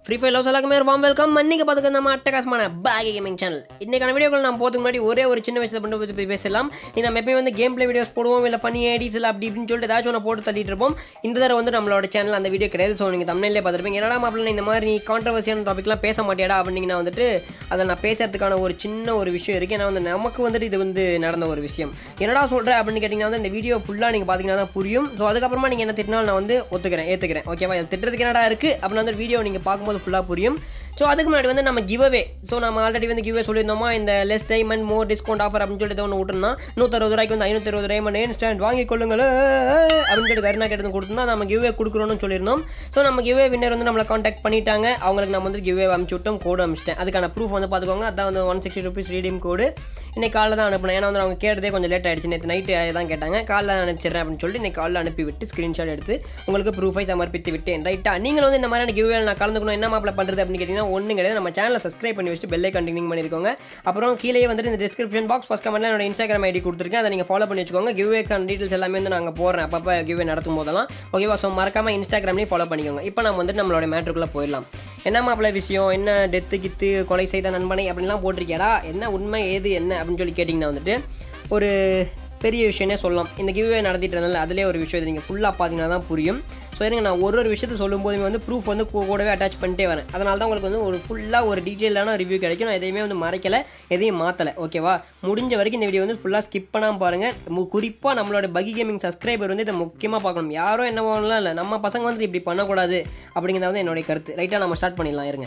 Free fire loves எல்லாருக்குமே வாம் welcome மன்னிக்க பார்த்துக்க நம்ம அட்டகாசமான பேக் கேமிங் சேனல் இன்றைக்கான வீடியோக்கள் நான் போதுக்கு முன்னாடி ஒரே ஒரு சின்ன விஷயத்தை பண்ணி பற்றி பேசலாம் இது நம்ம எப்பயும் வந்து கேம் ப்ளே வீடியோஸ் போடுவோம் இல்லை ஃபனி ஐடிஸ் இல்லை அப்படி இப்படின்னு சொல்லிட்டு ஏதாச்சும் ஒன்று போட்டு தள்ளிட்டு இருப்போம் இந்த தடவை வந்து நம்மளோட சேனல் அந்த வீடியோ கிடையாது ஸோ நீங்கள் தமிழ்லேயே பார்த்துருப்பீங்க என்னடா மாப்பிள்ள இந்த மாதிரி நீ கான்ட்ரவர்சியான டாபிக்லாம் பேச மாட்டியாடா அப்படின்னா வந்துட்டு அதை நான் பேசுறதுக்கான ஒரு சின்ன ஒரு விஷயம் இருக்குது ஏன்னா வந்து நமக்கு வந்துட்டு இது வந்து நடந்த ஒரு விஷயம் என்னடா சொல்கிறேன் அப்படின்னு கேட்டிங்கன்னா வந்து இந்த வீடியோ ஃபுல்லாக நீங்கள் பார்த்தீங்கன்னா தான் புரியும் ஸோ அதுக்கப்புறமா நீங்கள் என்ன திட்டினாலும் நான் வந்து ஒத்துக்கிறேன் ஏற்றுக்கிறேன் ஓகேவா இது திட்டுறதுக்கு என்னடா இருக்குது அப்படின்னு வந்து வீடியோ நீங்கள் பார்க்கும்போது ஃபுல்லாக புரியும் ஸோ அதுக்கு முன்னாடி வந்து நம்ம கிவ்அவே ஸோ நம்ம ஆல்ரெடி வந்து கிவ்வே சொல்லியிருந்தோமா இந்த less diamond more discount offer அப்படின்னு சொல்லிட்டு ஒன்று விட்டுருந்தோம் நூற்றறுபது ரூபாய்க்கு வந்து ஐநூற்றி அறுபது டைமண்ட் இன்ஸ்டன்ட் வாங்கி கொள்ளுங்களே அப்படின்னு சொல்லிட்டு கருணா கேட்டு கொடுத்துருந்தா நம்ம கிவ்வே கொடுக்குறோம்னு சொல்லியிருந்தோம் ஸோ நம்ம கிவ்வே வின்னர் வந்து நம்மளை காண்டாக்ட் பண்ணிட்டாங்க அவங்களுக்கு நம்ம வந்து கிவ்வே அனுப்பிச்சு விட்டோம் கோடு அனுப்பிச்சிட்டேன் அதுக்கான ப்ரூஃப் வந்து பார்த்துக்கோங்க அதான் வந்து one sixty rupees redeem code இன்னைக்கு காலைல தான் அனுப்பினேன் ஏன்னா வந்து அவங்க கேட்டதே கொஞ்சம் லேட் ஆயிடுச்சு நேற்று நைட்டு தான் கேட்டாங்க காலைல அனுப்பிச்சிடுறேன் அப்படின்னு சொல்லிட்டு இன்னைக்கு காலைல அனுப்பி விட்டு ஸ்க்ரீன்ஷாட் எடுத்து உங்களுக்கு ப்ரூஃபை சமர்ப்பித்து விட்டேன் ரைட்டா நீங்கள் வந்து இந்த மாதிரியான கிவ்வே நான் கலந்துக்கணும் என்ன மாப்பிள பண்ணுறது அப்படின்னு கேட்டிங்கன்னா ஒன்றும் கிடையாது நம்ம சேனலை சப்ஸ்கிரைப் பண்ணி வச்சுட்டு பெல்லை கண்டினியூ பண்ணியிருக்கோங்க அப்புறம் கீழே வந்துட்டு இந்த டிஸ்கிரிப்ஷன் பாக்ஸ் ஃபஸ்ட் கமெண்ட்ல என்னோட இன்ஸ்டாகிராம் ஐடி கொடுத்துருக்கேன் அதை நீங்கள் ஃபாலோ பண்ணி வச்சுக்கோங்க கிவ்வேக்கான டீட்டெயில்ஸ் எல்லாமே வந்து நாங்கள் போடுறேன் அப்பப்போ கிவ்வே நடத்தும் போதெல்லாம் ஓகேவா ஸோ மறக்காம இன்ஸ்டாகிராம்லேயும் ஃபாலோ பண்ணிக்கோங்க இப்போ நம்ம வந்துட்டு நம்மளோட மேட்ருக்குள்ளே போயிடலாம் என்ன மாப்பிள விஷயம் என்ன டெத்து கித்து கொலை செய்த நண்பனை அப்படின்லாம் போட்டிருக்கியாடா என்ன உண்மை ஏது என்ன அப்படின்னு சொல்லி கேட்டிங்கன்னா வந்துட்டு ஒரு பெரிய விஷயமே சொல்லலாம் இந்த கிவ்வே நடத்திட்டு இருந்தால அதிலே ஒரு விஷயம் நீங்கள் ஃபுல்லாக பார்த்தீங்கன்னா தான் புரியும் ஸோ இருங்க நான் ஒரு ஒரு விஷயத்தை சொல்லும் போதுமே வந்து ப்ரூஃப் வந்து கூ- கூடவே அட்டாச் பண்ணிட்டே வரேன் அதனால தான் உங்களுக்கு வந்து ஒரு ஃபுல்லாக ஒரு டீட்டெயிலான ரிவ்யூ கிடைக்கும் நான் எதையுமே வந்து மறைக்கலை எதையும் மாற்றலை ஓகேவா முடிஞ்ச வரைக்கும் இந்த வீடியோ வந்து ஃபுல்லாக ஸ்கிப் பண்ணாமல் பாருங்கள் குறிப்பாக நம்மளோட பகி கேமிங் சப்ஸ்கிரைபர் வந்து இதை முக்கியமாக பார்க்கணும் யாரும் என்னவோலாம் இல்லை நம்ம பசங்க வந்து இப்படி பண்ணக்கூடாது அப்படிங்கிறது வந்து என்னுடைய கருத்து ரைட்டாக நம்ம ஸ்டார்ட் பண்ணிடலாம் இருங்க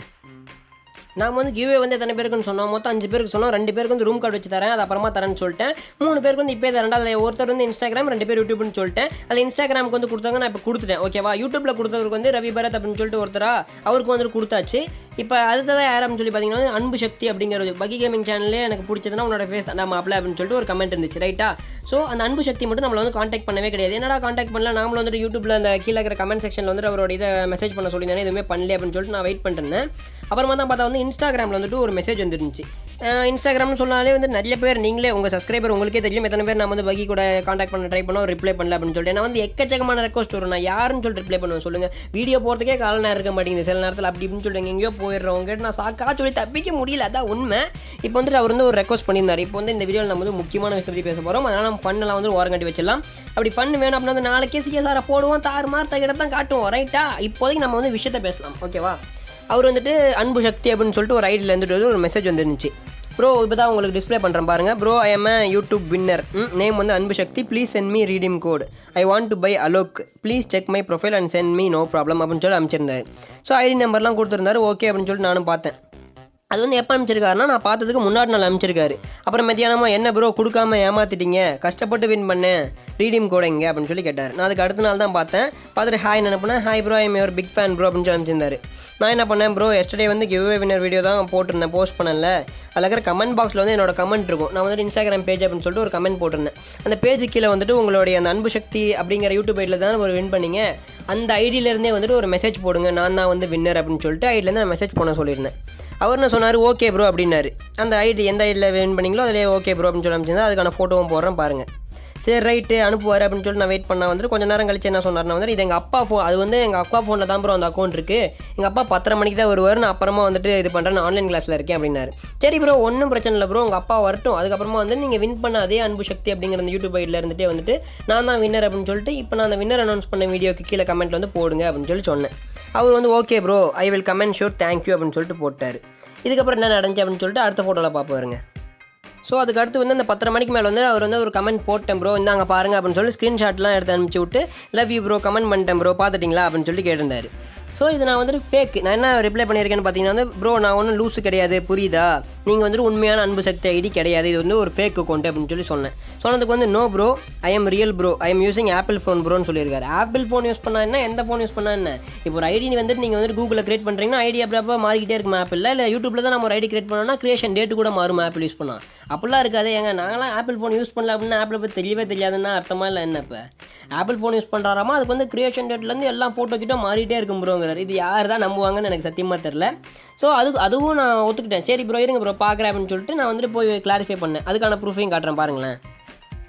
நான் வந்து கிவ்வே வந்து எத்தனை பேருக்குன்னு சொன்னோம் மொத்தம் அஞ்சு பேருக்கு சொன்னோம் ரெண்டு பேருக்கு வந்து ரூம் கார்டு வச்சு தரேன் அது அப்புறமா தரேன்னு சொல்லிட்டேன் மூணு பேருக்கு வந்து இப்போ தரேன் அதில் ஒருத்தர் வந்து இன்ஸ்டாகிராம் ரெண்டு பேர் யூடியூப்னு சொல்லிட்டேன் அதில் இன்ஸ்டாகிராமுக்கு வந்து கொடுத்தாங்க நான் இப்போ கொடுத்துட்டேன் ஓகேவா யூடியூப்பில் கொடுத்தவருக்கு வந்து ரவி பரத் அப்படின்னு சொல்லிட்டு ஒருத்தரா அவருக்கு வந்து கொடுத்தாச்சு இப்போ அடுத்ததான் யார் அப்படின்னு சொல்லி பார்த்தீங்கன்னா வந்து அன்பு சக்தி அப்படிங்கிறது பகி கேமிங் சேனல்லே எனக்கு பிடிச்சதுன்னா உன்னோட ஃபேஸ் தான் மாப்பிள அப்படின்னு சொல்லிட்டு ஒரு கமெண்ட் இருந்துச்சு ரைட்டா ஸோ அந்த அன்பு சக்தி மட்டும் நம்மளை வந்து காண்டாக்ட் பண்ணவே கிடையாது என்னடா காண்டாக்ட் பண்ணல நாமளும் வந்துட்டு யூடியூப்ல அந்த கீழே இருக்கிற கமெண்ட் செக்ஷனில் வந்துட்டு அவரோட இதை மெசேஜ் பண்ண சொல்லியிருந்தானே எதுவுமே பண்ணல அப்படின்னு சொல்லிட்டு நான் வெயிட் பண்ணிருந்தேன் அப்புறமா தான் பார்த்தா வந்து இன்ஸ்டாகிராமில் வந்துட்டு ஒரு மெசேஜ் வந்துருந்துச்சு அஹ் இன்ஸ்டாகிராம்னு சொன்னாலே வந்து நிறைய பேர் நீங்களே உங்கள் சப்ஸ்கிரைபர் உங்களுக்கே தெரியும் எத்தனை பேர் நான் வந்து பகி கூட காண்டாக்ட் பண்ண ட்ரை பண்ணோம் ரிப்ளை பண்ணல அப்படின்னு சொல்லிட்டு நான் வந்து எக்கச்சக்கமான ரெக்வஸ்ட் வரும் நான் யாருன்னு சொல்லிட்டு ரிப்ளை பண்ணுவேன் சொல்லுங்கள் வீடியோ போகிறதுக்கே கால நேரம் இருக்க மாட்டேங்குது சில நேரத்தில் அப்படி இப்படின்னு சொல்லிட்டு எங்கேயோ போயிடுறோம் உங்ககிட்ட நான் சாக்கா சொல்லி தப்பிக்க முடியல அதான் உண்மை இப்போ வந்துட்டு அவர் வந்து ஒரு ரெக்வஸ்ட் பண்ணியிருந்தார் இப்போ வந்து இந்த வீடியோவில் நம்ம வந்து முக்கியமான விஷயத்தை பற்றி பேச போகிறோம் அதனால் நம்ம பண்ணலாம் வந்து ஓரம் கட்டி வச்சிடலாம் அப்படி பண்ணு வேணும் அப்படின்னா வந்து நாளைக்கே சிஎஸ்ஆரை போடுவோம் தாறு மாறு தகிட தான் காட்டுவோம் ரைட்டா இப்போதைக்கு நம்ம வந்து விஷயத்தை பேசலாம் ஓகேவா அவர் வந்துட்டு அன்பு சக்தி அப்படின்னு சொல்லிட்டு ஒரு ஐடியில் இருந்துட்டு ஒரு மெசேஜ் வந்துருந்துச்சு ப்ரோ இப்போ தான் உங்களுக்கு டிஸ்ப்ளே பண்ணுறேன் பாருங்கள் bro I am YouTube winner name வந்து Anbu Sakthi please send me redeem code I want to buy Alok please check my profile and send me no problem அப்படின்னு சொல்லி அனுப்பிச்சிருந்தாரு ஸோ ஐடி நம்பர்லாம் கொடுத்துருந்தாரு ஓகே அப்படின்னு சொல்லிட்டு நானும் பார்த்தேன் அது வந்து எப்போ அனுப்பிச்சிருக்காருன்னா நான் பார்த்ததுக்கு முன்னாடி நாள் அனுப்பிச்சிருக்காரு அப்புறம் மத்தியானமா என்ன ப்ரோ கொடுக்காம ஏமாத்திட்டீங்க கஷ்டப்பட்டு வின் பண்ணேன் ரீடீம் கோட எங்க அப்படின்னு சொல்லி கேட்டார் நான் அதுக்கு அடுத்த நாள் தான் பார்த்தேன் பார்த்துட்டு ஹாய் அனுப்புனேன் hi bro I'm your big fan bro அப்படின்னு சொல்லி அனுப்பிச்சிருந்தாரு நான் என்ன பண்ணேன் ப்ரோ எஸ்டர்டே வந்து கிவ்வே வின்னர் வீடியோ தான் போட்டிருந்தேன் போஸ்ட் பண்ணல அதில் இருக்கிற கமெண்ட் பாக்ஸில் வந்து என்னோட கமெண்ட் இருக்கும் நான் வந்துட்டு இன்ஸ்டாகிராம் பேஜ் அப்படின்னு சொல்லிட்டு ஒரு கமெண்ட் போட்டிருந்தேன் அந்த பேஜ் கீழே வந்துட்டு உங்களுடைய அந்த அன்பு சக்தி அப்படிங்கிற யூடியூப் ஐடியில் தான் ஒரு வின் பண்ணீங்க அந்த ஐடியிலேருந்தே வந்துட்டு ஒரு மெசேஜ் போடுங்க நான் தான் வந்து வின்னர் அப்படின்னு சொல்லிட்டு ஐடியிலேருந்து நான் மெசேஜ் பண்ண சொல்லியிருந்தேன் அவர் என்ன சொன்னார் ஓகே ப்ரோ அப்படின்னாரு அந்த ஐடி எந்த ஐடியில் வின் பண்ணீங்களோ அதிலே ஓகே ப்ரோ அப்படின்னு சொல்லி அனுப்பிச்சிருந்தா அதுக்கான ஃபோட்டோவும் போடுறேன் பாருங்கள் சரி ரைட்டு அனுப்புவார் அப்படின்னு சொல்லிட்டு நான் வெயிட் பண்ணா வந்துட்டு கொஞ்ச நேரம் கழிச்சு என்ன சொன்னார்னா வந்து இது எங்கள் அப்பா ஃபோன் அது வந்து எங்கள் அப்பா ஃபோனில் தான் ப்ரோ அந்த அக்கௌண்ட் இருக்குது எங்கள் அப்பா பத்தரை மணிக்கு தான் வருவார் நான் அப்புறமா வந்துட்டு இது பண்ணுறேன் நான் ஆன்லைன் கிளாஸில் இருக்கேன் அப்படின்னாரு சரி ப்ரோ ஒன்றும் பிரச்சனை இல்லை ப்ரோ உங்கள் அப்பா வரட்டும் அதுக்கப்புறமா வந்து நீங்கள் வின் பண்ண அதே அன்பு சக்தி அப்படிங்கிற அந்த யூடியூப் ஐடியில் இருந்துட்டே வந்துட்டு நான் தான் வின்னர் அப்படின்னு சொல்லிட்டு இப்போ நான் அந்த வின்னர் அனௌன்ஸ் பண்ண வீடியோக்கு கீழே கமெண்ட்டில் வந்து போடுங்க அப்படின்னு சொல்லி சொன்னேன் அவர் வந்து okay bro I will comment sure thank you அப்படின்னு சொல்லிட்டு போட்டார் இதுக்கப்புறம் என்ன நடந்துச்சு அப்படின்னு சொல்லிட்டு அடுத்த ஃபோட்டோவில் பார்ப்பாருங்க ஸோ அதுக்கு அடுத்து வந்து அந்த பத்தரை மணிக்கு மேலே வந்து அவர் வந்து ஒரு கமெண்ட் போட்டேன் ப்ரோ இந்தாங்க பாருங்க அப்படின்னு சொல்லி ஸ்க்ரீன்ஷாட்லாம் எடுத்து அனுப்பிச்சு விட்டு லவ் யூ ப்ரோ கமெண்ட் பண்ணிட்டேன் ப்ரோ பார்த்துட்டிங்களா அப்படின்னு சொல்லி கேட்டிருந்தாரு ஸோ இது நான் வந்துட்டு ஃபேக் நான் என்ன ரிப்ளை பண்ணியிருக்கேன்னு பார்த்தீங்கன்னா வந்து ப்ரோ நான் ஒன்றும் லூஸு கிடையாது புரியுதா நீங்கள் வந்துட்டு உண்மையான அன்பு சக்தி ஐடி கிடையாது இது வந்து ஒரு ஃபேக் அக்கௌண்ட் அப்படின்னு சொல்லி சொன்னேன் சொன்னதுக்கு வந்து no bro I am real bro I am using Apple phone ப்ரோன்னு சொல்லியிருக்காரு ஆப்பிள் ஃபோன் யூஸ் பண்ணா என்ன எந்த ஃபோன் யூஸ் பண்ணா என்ன இப்போ ஒரு ஐடி வந்துட்டு நீங்கள் வந்துட்டு கூகுளில் கிரியேட் பண்ணுறீங்கன்னா ஐடி அப்போ மாறிக்கிட்டே இருக்கும் ஆப்பிளில் இல்லை யூடியூப்பில் தான் நம்ம ஒரு ஐடி கிரியேட் பண்ணோம்னா கிரியேஷன் டேட்டு கூட மாறும் ஆப்பிள் யூஸ் பண்ணால் அப்படிலாம் இருக்காது ஏங்க நாங்களாம் ஆப்பிள் ஃபோன் யூஸ் பண்ணல அப்படின்னா ஆப்பிள் பற்றி தெரியவே தெரியாதுன்னா அர்த்தமா இல்லை என்ன இப்போ ஆப்பிள் ஃபோன் யூஸ் பண்ணுறாராமா அதுக்கு வந்து கிரியேஷன் டேட்லேருந்து எல்லா ஃபோட்டோ கிட்ட மாறிட்டே இருக்கும் ப்ரோங்கிறார் இது யார் தான் நம்புவாங்கன்னு எனக்கு சத்தியமாக தெரில ஸோ அது அதுவும் நான் ஒத்துக்கிட்டேன் சரி ப்ரோ இருங்க ப்ரோ பார்க்குறேன் அப்படின்னு சொல்லிட்டு நான் வந்துட்டு போய் கிளாரிஃபை பண்ணேன் அதுக்கான ப்ரூஃபையும் காட்டுறேன் பாருங்களேன்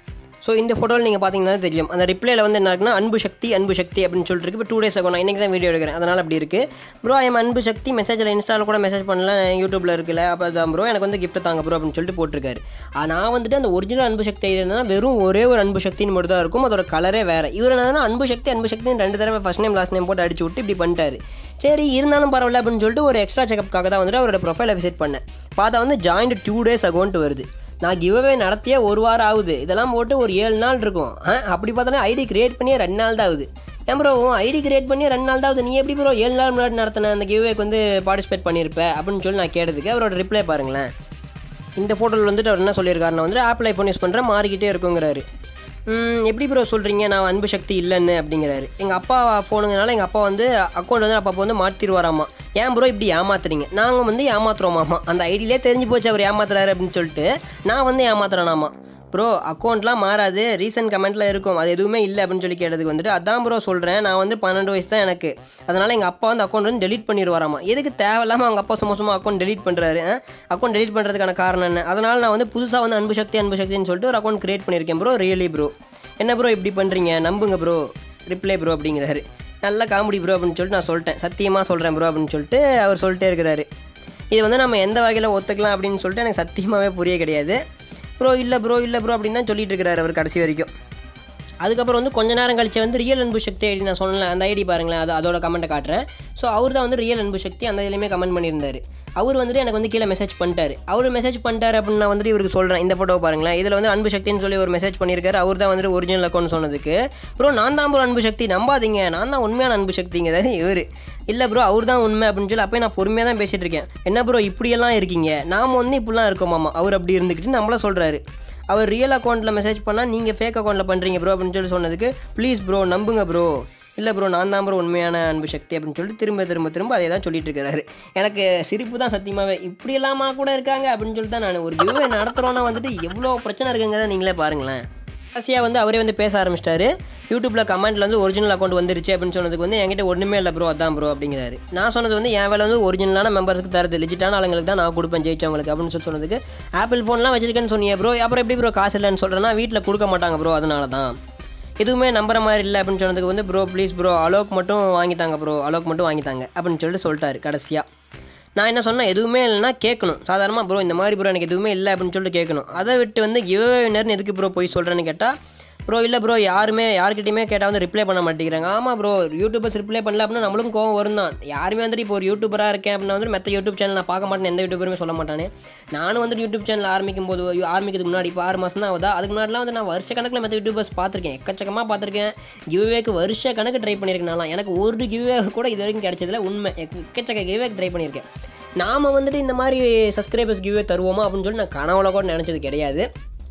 ஸோ இந்த ஃபோட்டோவில் நீங்கள் பார்த்தீங்கன்னா தெரியும் அந்த ரிப்ளைல வந்து என்ன இருக்குன்னா அன்பு சக்தி அன்பு சக்தி அப்படின்னு சொல்லிட்டு இருக்கு இப்போ டூ டேஸ் ஆகும் நான் இன்றைக்கி தான் வீடியோ எடுக்கிறேன் அதனால் அப்படி இருக்குது ப்ரோ ஐம் அன்பு சக்தி மெசேஜில் இன்ஸ்டாவில் கூட மெசேஜ் பண்ணல யூடியூப்பில் இருக்குல்ல அப்போ தான் ப்ரோ எனக்கு வந்து gift தாங்க ப்ரோ அப்படின்னு சொல்லிட்டு போட்டிருக்காரு ஆ, நான் வந்துட்டு அந்த ஒரிஜினல் அன்பு சக்தி என்னன்னா வெறும் ஒரே ஒரு அன்பு சக்தின்னு மட்டும் தான் இருக்கும் அதோட கலரே வேறு இவர் என்னன்னா அன்பு சக்தி அன்பு சக்தின்னு ரெண்டு தடவை ஃபஸ்ட் நேம் லாஸ்ட் நேம் போட்டு அடிச்சு விட்டு இப்படி பண்ணிட்டாரு சரி இருந்தாலும் பரவாயில்ல அப்படின்னு சொல்லிட்டு ஒரு எக்ஸ்ட்ரா செக்கப்காக தான் வந்துட்டு அவரோட ப்ரொஃபைலை விசிட் பண்ணேன் பார்த்தா வந்து ஜாயிண்ட் டூ டேஸ் அகௌண்ட் வருது நான் கிவ்அவே நடத்தியே ஒரு வாரம் ஆகுது இதெல்லாம் போட்டு ஒரு ஏழு நாள் இருக்கும் ஆ, அப்படி பார்த்தோன்னா ஐடி கிரியேட் பண்ணியே ரெண்டு நாள் தான் ஆகுது ஏன் ப்ரோ ஐடி கிரியேட் பண்ணி ரெண்டு நாள் தான் ஆகுது நீ எப்படி ப்ரோ ஏழு நாள் முன்னாடி நடத்தின அந்த கிவ்வேக்கு வந்து பார்ட்டிசிபேட் பண்ணியிருப்ப அப்படின்னு சொல்லி நான் கேட்டதுக்கு அவரோட ரிப்ளை பாருங்களேன் இந்த ஃபோட்டோவில் வந்துட்டு அவர் என்ன சொல்லியிருக்காருன்னா வந்து ஆப்பிள் ஐஃபோன் யூஸ் பண்ணுறேன் மாறிக்கிட்டே இருக்குங்கிறாரு ம், எப்படி ப்ரோ சொல்கிறீங்க நான் அன்பு சக்தி இல்லைன்னு அப்படிங்கிறாரு எங்கள் அப்பா ஃபோனுங்கனால எங்கள் அப்பா வந்து அக்கௌண்ட் வந்து அப்பப்போ வந்து மாற்றிடுவாராமா ஏன் ப்ரோ இப்படி ஏமாத்துறீங்க நாங்கள் வந்து ஏமாத்துறோமாமா அந்த ஐடியிலே தெரிஞ்சு போச்சு அவர் ஏமாத்துறாரு அப்படின்னு சொல்லிட்டு நான் வந்து ஏமாத்துறேனாமா ப்ரோ அக்கௌண்ட்லாம் மாறாது ரீசன்ட் கமெண்ட்டில் இருக்கும் அது எதுவுமே இல்லை அப்படின்னு சொல்லி கேட்டதுக்கு வந்துட்டு அதான் ப்ரோ சொல்கிறேன் நான் வந்து பன்னெண்டு வயசு தான் எனக்கு அதனால் எங்கள் அப்பா வந்து அக்கௌண்ட் வந்து டெலீட் பண்ணிடுவாராமா எதுக்கு தேவையில்லாமல் அவங்க அப்பா சும்மா சும்மா அக்கௌண்ட் டெலீட் பண்ணுறாரு அக்கௌண்ட் டெலீட் பண்ணுறதுக்கான காரணம் என்ன அதனால் நான் வந்து புதுசாக வந்து அன்பு சக்தி அன்பு சக்தின்னு சொல்லிட்டு ஒரு அக்கௌண்ட் கிரியேட் பண்ணியிருக்கேன் ப்ரோ ரியலி ப்ரோ என்ன ப்ரோ இப்படி பண்ணுறீங்க நம்புங்க ப்ரோ ரிப்ளை ப்ரோ அப்படிங்கிறாரு நல்ல காமெடி ப்ரோ அப்படின்னு சொல்லிட்டு நான் சொல்லிட்டேன் சத்தியமாக சொல்கிறேன் ப்ரோ அப்படின்னு சொல்லிட்டு அவர் சொல்லிட்டே இருக்கிறாரு இது வந்து நம்ம எந்த வகையில் ஒத்துக்கலாம் அப்படின்னு சொல்லிட்டு எனக்கு சத்தியமாகவே புரிய கிடையாது ப்ரோ இல்லை ப்ரோ இல்லை ப்ரோ அப்படின்னு தான் சொல்லிட்டு இருக்கிறாரு அவர் கடைசி வரைக்கும் அதுக்கப்புறம் வந்து கொஞ்ச நேரம் கழிச்சு வந்து ரியல் அன்பு சக்தி ஐடி நான் சொன்னல அந்த ஐடி பாருங்களேன் அது அதோட கமெண்ட்டை காட்டுறேன் ஸோ அவர் தான் வந்து ரியல் அன்பு சக்தி அந்த இதுலேயுமே கமெண்ட் பண்ணியிருந்தாரு அவர் வந்துட்டு எனக்கு வந்து கீழே மெசேஜ் பண்ணிட்டாரு அவர் மெசேஜ் பண்ணிட்டாரு அப்படின்னு நான் வந்துட்டு இவருக்கு சொல்கிறேன் இந்த ஃபோட்டோ பாருங்களேன் இதில் வந்து அன்பு சக்தின்னு சொல்லி ஒரு மெசேஜ் பண்ணியிருக்காரு அவர் தான் வந்துட்டு ஒரிஜினல் அக்கௌண்ட் சொன்னதுக்கு ப்ரோ நான் தான் ப்ரோ அன்பு சக்தி நம்பாதீங்க நான் தான் உண்மையான அன்பு சக்திங்கிறது இவர் இல்லை ப்ரோ அவர் தான் உண்மை அப்படின்னு சொல்லி அப்போ நான் பொறுமையாக தான் பேசிகிட்டு இருக்கேன் என்ன ப்ரோ இப்படியெல்லாம் இருக்கீங்க நாம் வந்து இப்படிலாம் இருக்கோமாமா அவர் அப்படி இருந்துக்கிட்டு நம்மள சொல்கிறாரு அவர் ரியல் அக்கௌண்ட்டில் மெசேஜ் பண்ணால் நீங்கள் ஃபேக் அக்கௌண்ட்டில் பண்ணுறீங்க ப்ரோ அப்படின்னு சொல்லி சொன்னதுக்கு ப்ளீஸ் ப்ரோ நம்புங்க ப்ரோ இல்லை ப்ரோ நான் தான் ப்ரோ உண்மையான அன்பு சக்தி அப்படின்னு சொல்லிட்டு திரும்ப திரும்ப திரும்ப அதே தான் சொல்லிட்டு இருக்கிறாரு எனக்கு சிரிப்பு தான் சத்தியமாகவே இப்படி எல்லாமா கூட இருக்காங்க அப்படின்னு சொல்லிட்டு தான் நான் ஒரு கிவ்வே நடத்துகிறோன்னா வந்துட்டு எவ்வளோ பிரச்சனை இருக்குங்கிறத நீங்களே பாருங்களேன் கடைசியாக வந்து அவரே வந்து பேச ஆரம்பிச்சிட்டாரு யூடியூப்பில் கமெண்ட்டில் வந்து ஒரிஜினல் அக்கௌண்ட் வந்துருச்சு அப்படின்னு சொன்னதுக்கு வந்து என்கிட்ட ஒன்றுமே இல்லை ப்ரோ அதான் ப்ரோ அப்படிங்கிறாரு நான் சொன்னது வந்து என் வேலை வந்து ஒரிஜினலான மெம்பர்ஸ்க்கு தருது லிஜிட்டான ஆளுங்களுக்கு தான் நான் கொடுப்பேன் ஜெயிச்சவங்களுக்கு அப்படின்னு சொல்லி சொன்னதுக்கு ஆப்பிள் ஃபோன்லாம் வச்சிருக்கேன்னு சொன்னீங்க ப்ரோ அப்புறம் எப்படி ப்ரோ காசு இல்லைன்னு சொல்கிறேன்னா வீட்டில் கொடுக்க மாட்டாங்க ப்ரோ அதனால தான் எதுவுமே நம்புற மாதிரி இல்லை அப்படின்னு சொன்னதுக்கு வந்து ப்ரோ ப்ளீஸ் ப்ரோ அலோக் மட்டும் வாங்கித்தாங்க ப்ரோ அலோக் மட்டும் வாங்கித்தாங்க அப்படின்னு சொல்லிட்டு சொல்லிட்டாரு கடைசியாக நான் என்ன சொன்னேன் எதுவுமே இல்லைன்னா கேட்கணும் சாதாரணமாக ப்ரோ இந்த மாதிரி ப்ரோ எனக்கு எதுவுமே இல்லை அப்படின்னு சொல்லிட்டு கேட்கணும் அதை விட்டு வந்து கிவ்வேனர்னு எதுக்கு ப்ரோ போய் சொல்கிறேன்னு கேட்டால் ப்ரோ இல்லை ப்ரோ யாருமே யார்கிட்டயுமே கேட்டால் வந்து ரிப்ளை பண்ண மாட்டேங்கிறாங்க ஆமாம் ப்ரோ யூடியூபர்ஸ் ரிப்ளை பண்ணல அப்படின்னா நம்மளுக்கும் கோவம் வரும் தான் யாருமே வந்துட்டு இப்போ ஒரு யூடியூபராக இருக்கேன் அப்படின்னா வந்து மற்ற யூடியூப் சேனல் நான் பார்க்க மாட்டேன் எந்த யூடியூபருமே சொல்ல மாட்டானே நானும் வந்து யூடியூப் சேனல் ஆரம்பிக்கும் போது ஆரம்பிக்கிறதுக்கு முன்னாடி இப்போ ஆறு மாதம் தான் ஆகுதா அதுக்கு முன்னாடிலாம் வந்து நான் வருஷ கணக்கில் மற்ற யூடியூபர்ஸ் பார்த்துருக்கேன் எக்கச்சக்கமாக பார்த்துருக்கேன் கிவ்வேக்கு வருஷ கணக்கு ட்ரை பண்ணியிருக்கேன் நான்லாம். எனக்கு ஒரு கிவ்வே கூட இது வரைக்கும் கிடைச்சதில்ல உண்மை எக்கச்சக்க கிவ்வேக்கு ட்ரை பண்ணியிருக்கேன் நாம் வந்துட்டு இந்த மாதிரி சப்ஸ்கிரைபர்ஸ் கிவ்வே தருவோமா அப்படின்னு சொல்லி நான் கனவுல கூட நினச்சது கிடையாது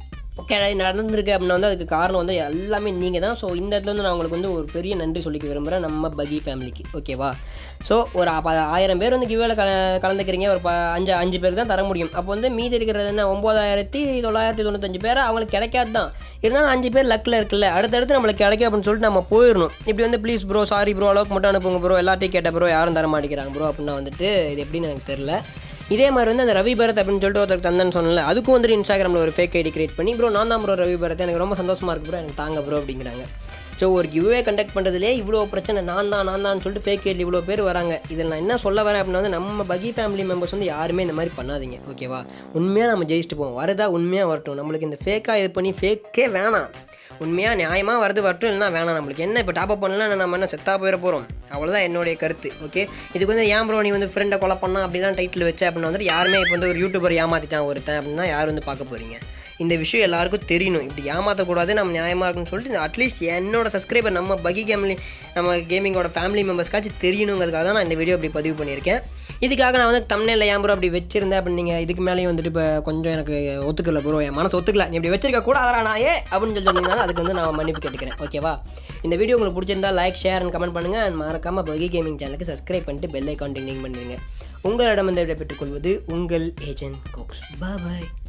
ஓகே நடந்திருக்கு அப்படின்னா வந்து அதுக்கு காரணம் வந்து எல்லாமே நீங்கள் தான் ஸோ இந்த இடத்துல வந்து நான் உங்களுக்கு வந்து ஒரு பெரிய நன்றி சொல்லிக்க விரும்புகிறேன் நம்ம பகி ஃபேமிலிக்கு ஓகேவா ஸோ ஒரு அப்ப ஆயிரம் பேர் வந்து கிவேல கல கலந்துக்கிறீங்க ஒரு ப அஞ்சு அஞ்சு பேர் தான் தர முடியும் அப்போ வந்து மீதி இருக்கிறது என்ன ஒம்பதாயிரத்தி தொள்ளாயிரத்தி தொண்ணூத்தஞ்சு பேர் அவங்களுக்கு கிடைக்காது தான் இருந்தாலும் அஞ்சு பேர் லக்கில் இருக்குல்ல அடுத்தடுத்து நம்மளுக்கு கிடைக்கும் அப்படின்னு சொல்லிட்டு நம்ம போயிடணும் இப்படி வந்து ப்ளீஸ் ப்ரோ சாரி ப்ரோ அளவுக்கு மட்டும் அனுப்புங்க ப்ரோ எல்லாத்தையும் கேட்ட ப்ரோ யாரும் தர மாட்டேங்கிறாங்க ப்ரோ அப்படின்னா வந்துட்டு இது எப்படின்னு எனக்கு தெரில இதே மாதிரி வந்து அந்த ரவி பரத் அப்படின்னு சொல்லிட்டு ஒருத்தர் தந்தேன்னு சொன்னல அதுக்கும் வந்துட்டு இன்ஸ்டாகிராமில் ஒரு ஃபேக் ஐடி கிரியேட் பண்ணி ப்ரோ நான் தான் ப்ரோ ரவி பரத் எனக்கு ரொம்ப சந்தோஷமாக இருக்கு ப்ரோ எனக்கு தாங்க ப்ரோ அப்படிங்கிறாங்க ஸோ ஒரு கிவ்வே கண்டக்ட் பண்ணுறதுலே இவ்வளோ பிரச்சனை நான் தான் நான் தான் சொல்லிட்டு ஃபேக் ஐடி இவ்வளோ பேர் வராங்க இதில் நான் என்ன சொல்ல வரேன் அப்படின்னா வந்து நம்ம பகி ஃபேமிலி மெம்பர்ஸ் வந்து யாருமே இந்த மாதிரி பண்ணாதீங்க ஓகேவா உண்மையாக நம்ம ஜெயிச்சுட்டு போவோம் வரதா உண்மையாக வரட்டும் நம்மளுக்கு இந்த ஃபேக்காக இது பண்ணி ஃபேக்கே வேணாம் உண்மையாக நியாயமாக வரது வரட்டும் இல்லைனா வேணாம் நம்மளுக்கு என்ன இப்போ டாப் அப் பண்ணலாம் நம்ம என்ன செத்தா போயிட போகிறோம் அவ்வளோதான் என்னுடைய கருத்து ஓகே இதுக்கு வந்து ஏன் ப்ரோ நீ வந்து ஃப்ரெண்டை கொலை பண்ணா அப்படிலாம் டைட்டில் வச்ச அப்படின்னா வந்துட்டு யாருமே இப்போ வந்து ஒரு யூடியூபர் ஏமாற்றிட்டான் ஒருத்தன் அப்படின்னா யார் வந்து பார்க்க போகிறீங்க இந்த விஷயம் எல்லாருக்கும் தெரியணும் இப்படி ஏமாற்றக்கூடாது நம்ம நியாயமாக இருக்குன்னு சொல்லிட்டு அட்லீஸ்ட் என்னோட சப்ஸ்கிரைபர் நம்ம பகி கேம்லி நம்ம கேமிங்கோட ஃபேமிலி மெம்பர்ஸ்க்காச்சும் தெரியணுங்கிறதுக்காக தான் நான் இந்த வீடியோ அப்படி பதிவு பண்ணியிருக்கேன் இதுக்காக நான் வந்து தமிழில் ஏன் ப்ரோ அப்படி வச்சிருந்தேன் அப்படின்னு நீங்கள் இதுக்கு மேலேயும் வந்துட்டு இப்போ கொஞ்சம் எனக்கு ஒத்துக்கல ப்ரோ என் மனசு ஒத்துக்கல நீ இப்படி வச்சிருக்க கூடாதா நான் ஏ அப்படின்னு சொல்லி சொன்னீங்கன்னா அதுக்கு வந்து நான் மன்னிப்பு கேட்டுக்கிறேன் ஓகேவா இந்த வீடியோ உங்களுக்கு பிடிச்சிருந்தா லைக் ஷேர் அண்ட் கமெண்ட் பண்ணுங்கள் அண்ட் மறக்காமல் பகி கேமிங் சேனலுக்கு சப்ஸ்கிரைப் பண்ணிட்டு பெல் ஐக்கான் டிங் பண்ணிடுங்க உங்களிடம் இந்த விட பெற்றுக்கொள்வது உங்கள் ஏஜென்ட் கோக்ஸ் பாய்